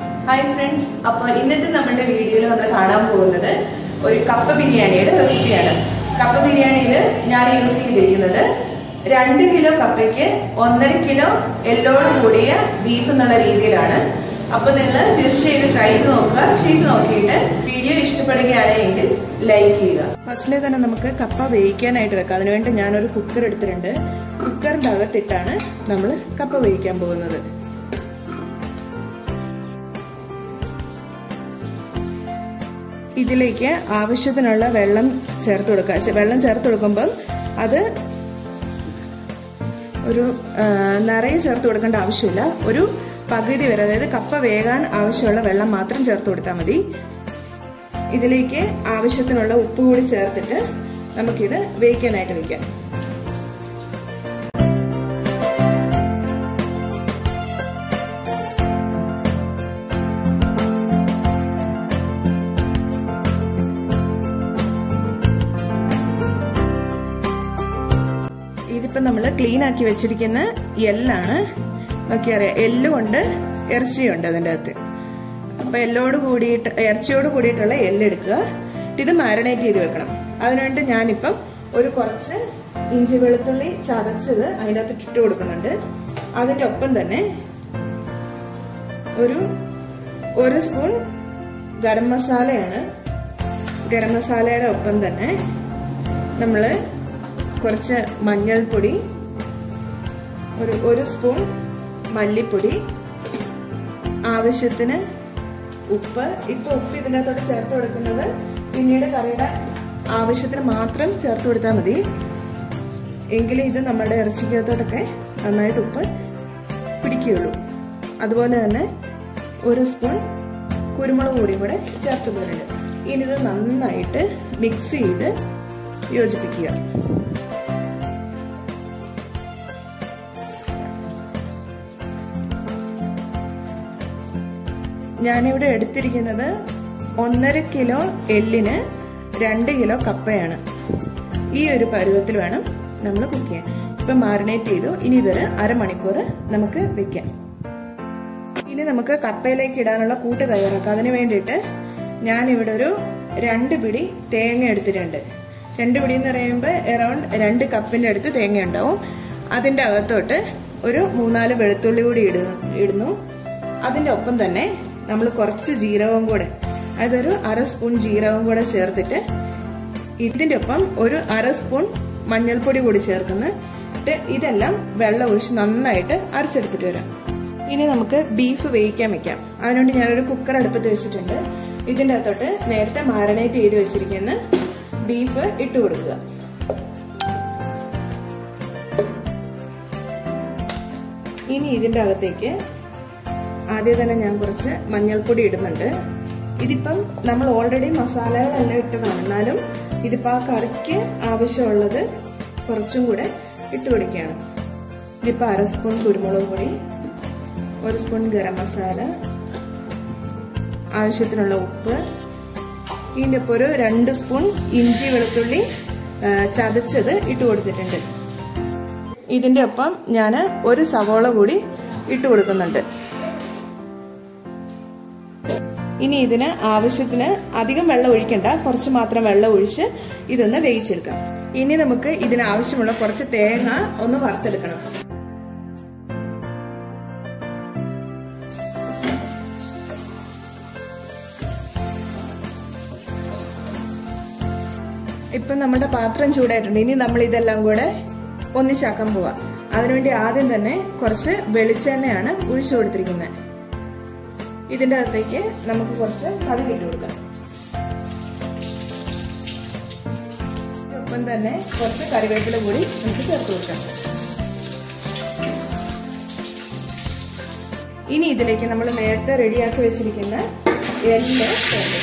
hi friends അപ്പോൾ ഇന്നത്തെ നമ്മുടെ വീഡിയോയിൽ നമ്മൾ കാണാൻ പോകുന്നത് ഒരു കപ്പ ബിരിയാണിയുടെ റെസിപ്പിയാണ് കപ്പ ബിരിയാണിയിൽ ഞാൻ യൂസ് ചെയ്തിരിക്കുന്നത് രണ്ട് കിലോ കപ്പയ്ക്ക് ഒന്നര കിലോ എല്ലോട് കൂടിയ ബീഫ് എന്നുള്ള രീതിയിലാണ് അപ്പൊ നിങ്ങൾ തീർച്ചയായിട്ടും ട്രൈ ചെയ്ത് നോക്കുക ചെയ്ത് നോക്കിയിട്ട് വീഡിയോ ഇഷ്ടപ്പെടുകയാണെങ്കിൽ ലൈക്ക് ചെയ്യുക ഫസ്റ്റിലെ തന്നെ നമുക്ക് കപ്പ വേവിക്കാനായിട്ട് വെക്കാം അതിനുവേണ്ടി ഞാനൊരു കുക്കർ എടുത്തിട്ടുണ്ട് കുക്കറിന്റെ അകത്തിട്ടാണ് നമ്മൾ കപ്പ വേവിക്കാൻ പോകുന്നത് ഇതിലേക്ക് ആവശ്യത്തിനുള്ള വെള്ളം ചേർത്ത് കൊടുക്കുക വെള്ളം ചേർത്ത് കൊടുക്കുമ്പം അത് ഒരു നിറയെ ചേർത്ത് കൊടുക്കേണ്ട ആവശ്യമില്ല ഒരു പകുതി വരെ അതായത് കപ്പ വേകാൻ ആവശ്യമുള്ള വെള്ളം മാത്രം ചേർത്ത് കൊടുത്താൽ മതി ഇതിലേക്ക് ആവശ്യത്തിനുള്ള ഉപ്പ് കൂടി ചേർത്തിട്ട് നമുക്കിത് വേവിക്കാനായിട്ട് വെക്കാം ഇതിപ്പോ നമ്മൾ ക്ലീൻ ആക്കി വെച്ചിരിക്കുന്ന എല്ലാണ് നോക്കിയറിയാം എല്ലുകൊണ്ട് ഇറച്ചിയുണ്ട് അതിൻ്റെ അകത്ത് അപ്പൊ എല്ലോട് കൂടിയിട്ട് ഇറച്ചിയോട് കൂടിയിട്ടുള്ള എല്ലെടുക്കുക ഇത് മാരിനേറ്റ് ചെയ്ത് വെക്കണം അതിനുവേണ്ടി ഞാനിപ്പം ഒരു കുറച്ച് ഇഞ്ചി വെളുത്തുള്ളി ചതച്ചത് അതിൻ്റെ അകത്ത് ഇട്ട് കൊടുക്കുന്നുണ്ട് അതിൻ്റെ ഒപ്പം തന്നെ ഒരു ഒരു സ്പൂൺ ഗരം മസാലയാണ് ഗരം മസാലയുടെ ഒപ്പം തന്നെ നമ്മൾ കുറച്ച് മഞ്ഞൾപ്പൊടി ഒരു ഒരു സ്പൂൺ മല്ലിപ്പൊടി ആവശ്യത്തിന് ഉപ്പ് ഇപ്പൊ ഉപ്പ് ഇതിൻ്റെ അകത്തോട്ട് ചേർത്ത് കൊടുക്കുന്നത് പിന്നീട് കറിയുടെ ആവശ്യത്തിന് മാത്രം ചേർത്ത് കൊടുത്താൽ മതി എങ്കിലേ ഇത് നമ്മുടെ ഇറച്ചിക്കകത്തോട്ടൊക്കെ നന്നായിട്ട് ഉപ്പ് പിടിക്കുകയുള്ളൂ അതുപോലെ തന്നെ ഒരു സ്പൂൺ കുരുമുളക് പൊടിയും കൂടെ ചേർത്ത് പോരുന്നുണ്ട് ഇനി ഇത് നന്നായിട്ട് മിക്സ് ചെയ്ത് യോജിപ്പിക്കുക ഞാനിവിടെ എടുത്തിരിക്കുന്നത് ഒന്നര കിലോ എല്ലിന് രണ്ട് കിലോ കപ്പയാണ് ഈ ഒരു പരുവത്തിൽ വേണം നമ്മൾ കുക്ക് ചെയ്യാൻ ഇപ്പൊ മാറിനേറ്റ് ചെയ്തു ഇനി ഇതൊരു അരമണിക്കൂർ നമുക്ക് വെക്കാം ഇനി നമുക്ക് കപ്പയിലേക്ക് ഇടാനുള്ള കൂട്ട് തയ്യാറാക്കാം അതിന് വേണ്ടിയിട്ട് ഞാനിവിടെ ഒരു രണ്ട് പിടി തേങ്ങ എടുത്തിട്ടുണ്ട് രണ്ട് പിടി എന്ന് പറയുമ്പോൾ അറൌണ്ട് രണ്ട് കപ്പിന്റെ അടുത്ത് തേങ്ങ ഉണ്ടാവും അതിന്റെ അകത്തോട്ട് ഒരു മൂന്നാല് വെളുത്തുള്ളി കൂടി ഇടുന്നു അതിന്റെ ഒപ്പം തന്നെ നമ്മൾ കുറച്ച് ജീരകവും കൂടെ അതൊരു അര സ്പൂൺ ജീരകവും കൂടെ ചേർത്തിട്ട് ഇതിന്റെ ഒപ്പം ഒരു അര സ്പൂൺ മഞ്ഞൾപ്പൊടി കൂടി ചേർക്കുന്നിട്ട് ഇതെല്ലാം വെള്ളം ഒഴിച്ച് നന്നായിട്ട് അരച്ചെടുത്തിട്ട് വരാം ഇനി നമുക്ക് ബീഫ് വേവിക്കാൻ വെക്കാം അതിനുവേണ്ടി ഞാനൊരു കുക്കർ അടുപ്പത്ത് വെച്ചിട്ടുണ്ട് ഇതിന്റെ അകത്തോട്ട് നേരത്തെ മാരിനേറ്റ് ചെയ്ത് വെച്ചിരിക്കുന്ന ബീഫ് ഇട്ട് കൊടുക്കുക ഇനി ഇതിന്റെ അകത്തേക്ക് ആദ്യം തന്നെ ഞാൻ കുറച്ച് മഞ്ഞൾപ്പൊടി ഇടുന്നുണ്ട് ഇതിപ്പം നമ്മൾ ഓൾറെഡി മസാലകളെല്ലാം ഇട്ടതാണ് എന്നാലും ഇതിപ്പോൾ ആ കറിക്ക് ആവശ്യമുള്ളത് കുറച്ചും കൂടെ ഇട്ട് കൊടുക്കുകയാണ് ഇതിപ്പോൾ അര സ്പൂൺ കുരുമുളക് പൊടി ഒരു സ്പൂൺ ഗരം മസാല ആവശ്യത്തിനുള്ള ഉപ്പ് ഇതിൻ്റെ ഇപ്പോൾ ഒരു രണ്ട് സ്പൂൺ ഇഞ്ചി വെളുത്തുള്ളി ചതച്ചത് ഇട്ട് കൊടുത്തിട്ടുണ്ട് ഇതിൻ്റെ ഒപ്പം ഞാൻ ഒരു സവോള കൂടി ഇട്ട് കൊടുക്കുന്നുണ്ട് ഇനി ഇതിന് ആവശ്യത്തിന് അധികം വെള്ളം ഒഴിക്കണ്ട കുറച്ച് മാത്രം വെള്ളം ഒഴിച്ച് ഇതൊന്ന് വേവിച്ചെടുക്കാം ഇനി നമുക്ക് ഇതിന് ആവശ്യമുള്ള കുറച്ച് തേങ്ങ ഒന്ന് വറുത്തെടുക്കണം ഇപ്പം നമ്മുടെ പാത്രം ചൂടായിട്ടുണ്ട് ഇനി നമ്മൾ ഇതെല്ലാം കൂടെ ഒന്നിച്ചാക്കാൻ പോവാം അതിനുവേണ്ടി ആദ്യം തന്നെ കുറച്ച് വെളിച്ചെണ്ണയാണ് ഒഴിച്ചു കൊടുത്തിരിക്കുന്നത് ഇതിന്റെ അകത്തേക്ക് നമുക്ക് കുറച്ച് കടുക് ഇട്ട് കൊടുക്കാം ഒപ്പം തന്നെ കുറച്ച് കറിവേപ്പില കൂടി നമുക്ക് ചേർത്ത് കൊടുക്കാം ഇനി ഇതിലേക്ക് നമ്മൾ നേരത്തെ റെഡിയാക്കി വെച്ചിരിക്കുന്ന എണ്ണ ചേർത്ത്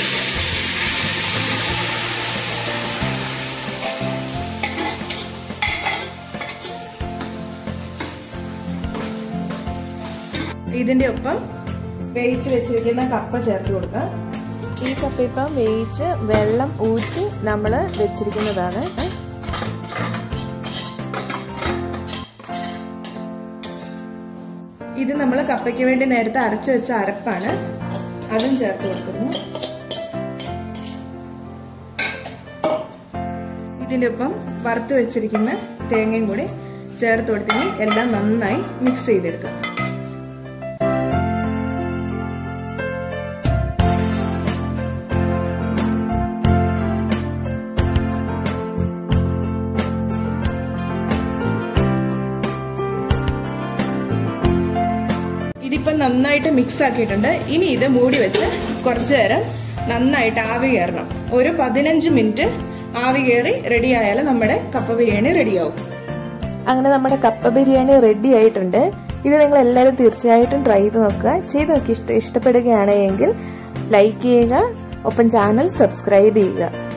ഇതിന്റെ ഒപ്പം വേവിച്ച് വെച്ചിരിക്കുന്ന കപ്പ ചേർത്ത് കൊടുക്കാം ഈ കപ്പ ഇപ്പം വേവിച്ച് വെള്ളം ഊറ്റി നമ്മൾ വെച്ചിരിക്കുന്നതാണ് ഇത് നമ്മൾ കപ്പയ്ക്ക് വേണ്ടി നേരത്തെ അരച്ചു വെച്ച അരപ്പാണ് അതും ചേർത്ത് കൊടുക്കുന്നു ഇതിൻ്റെ ഒപ്പം വറുത്ത് വെച്ചിരിക്കുന്ന തേങ്ങയും കൂടി ചേർത്ത് കൊടുത്തിനി എല്ലാം നന്നായി മിക്സ് ചെയ്തെടുക്കാം ഇതിപ്പം നന്നായിട്ട് മിക്സ് ആക്കിയിട്ടുണ്ട് ഇനി ഇത് മൂടി വെച്ച് കുറച്ചു നേരം നന്നായിട്ട് ആവി കയറണം ഒരു പതിനഞ്ച് മിനിറ്റ് ആവി കയറി റെഡി ആയാൽ നമ്മുടെ കപ്പ ബിരിയാണി റെഡിയാവും അങ്ങനെ നമ്മുടെ കപ്പ ബിരിയാണി റെഡി ആയിട്ടുണ്ട് ഇത് നിങ്ങൾ എല്ലാവരും തീർച്ചയായിട്ടും ട്രൈ ചെയ്ത് നോക്കുക ചെയ്ത് നോക്കി ഇഷ്ട ഇഷ്ടപ്പെടുകയാണെങ്കിൽ ലൈക്ക് ചെയ്യുക ഒപ്പം ചാനൽ സബ്സ്ക്രൈബ് ചെയ്യുക